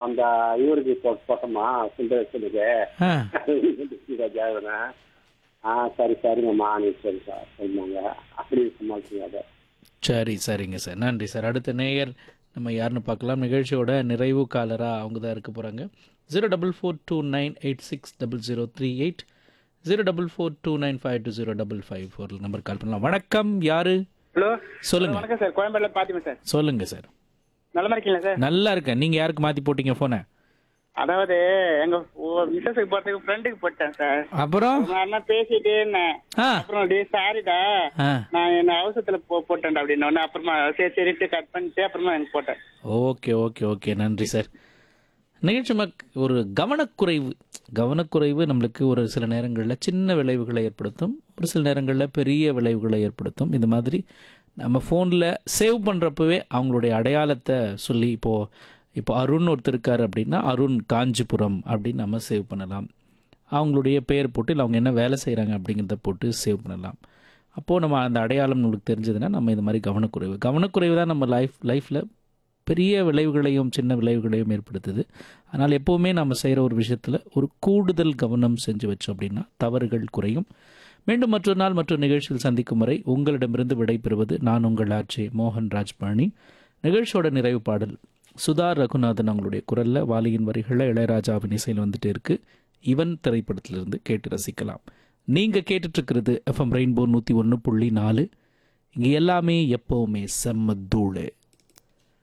அந்த இவருக்கு போ- போட்டோமா சுந்தரேசனுக்கு ஆ ஜாதனா ஆ சரி சரிங்கம்மா நீ சரி சார் சொன்னாங்க அப்படி சமாளிச்சுங்க அதை சரி சரிங்க சார் நன்றி சார் அடுத்த நேயர் நம்ம யாருன்னு பார்க்கலாம் நிகழ்ச்சியோட நிறைவு காலராக அவங்க தான் இருக்க போகிறாங்க zero double four two nine eight six double zero three eight zero double four two nine five two zero double five four number call பண்ணலாம் வணக்கம் யாரு ஹலோ சொல்லுங்க வணக்கம் சார் கோயம்பேடுல பாத்திமா சார் சொல்லுங்க சார் நல்லமா இருக்கீங்களா சார் நல்லா இருக்கேன் நீங்கள் யாருக்கு மாற்றி போட்டீங்க ஃபோனை அதாவது எங்க மிஸ்ஸஸுக்கு போறதுக்கு ஃப்ரெண்டுக்கு போட்டேன் சார் அப்புறம் நான் என்ன பேசிட்டே இருந்தேன் ஆ அப்புறம் டே சாரிடா ஆ நான் என்ன அவசரத்துல போ போட்டேன்டா அப்படின்னு உடனே அப்புறமா சரி சரிட்டு கட் பண்ணிட்டு அப்புறமா எனக்கு போட்டேன் ஓகே ஓகே ஓகே நன்றி சார் நிகழ்ச்சி மக் ஒரு கவனக்குறைவு கவனக்குறைவு நம்மளுக்கு ஒரு சில நேரங்களில் சின்ன விளைவுகளை ஏற்படுத்தும் ஒரு சில நேரங்களில் பெரிய விளைவுகளை ஏற்படுத்தும் இந்த மாதிரி நம்ம ஃபோனில் சேவ் பண்ணுறப்பவே அவங்களுடைய அடையாளத்தை சொல்லி இப்போது இப்போ அருண் ஒருத்தர் இருக்கார் அப்படின்னா அருண் காஞ்சிபுரம் அப்படின்னு நம்ம சேவ் பண்ணலாம் அவங்களுடைய பெயர் போட்டு இல்லை அவங்க என்ன வேலை செய்கிறாங்க அப்படிங்கிறத போட்டு சேவ் பண்ணலாம் அப்போது நம்ம அந்த அடையாளம் நம்மளுக்கு தெரிஞ்சதுன்னா நம்ம இந்த மாதிரி கவனக்குறைவு கவனக்குறைவு தான் நம்ம லைஃப் லைஃப்பில் பெரிய விளைவுகளையும் சின்ன விளைவுகளையும் ஏற்படுத்துது ஆனால் எப்போவுமே நம்ம செய்கிற ஒரு விஷயத்தில் ஒரு கூடுதல் கவனம் செஞ்சு வச்சோம் அப்படின்னா தவறுகள் குறையும் மீண்டும் மற்றொரு நாள் மற்றொரு நிகழ்ச்சியில் சந்திக்கும் வரை உங்களிடமிருந்து விடைபெறுவது நான் உங்கள் ஆட்சி மோகன் ராஜ்பாணி நிகழ்ச்சியோட நிறைவு பாடல் சுதா ரகுநாதன் அவங்களுடைய குரலில் வாலியின் வரிகளில் இளையராஜாவின் இசையில் வந்துட்டு இருக்கு இவன் திரைப்படத்திலிருந்து கேட்டு ரசிக்கலாம் நீங்கள் கேட்டுட்ருக்கிறது எஃப்எம் ரெயின்போ நூற்றி ஒன்று புள்ளி நாலு இங்கே எல்லாமே எப்போவுமே செம்ம தூளு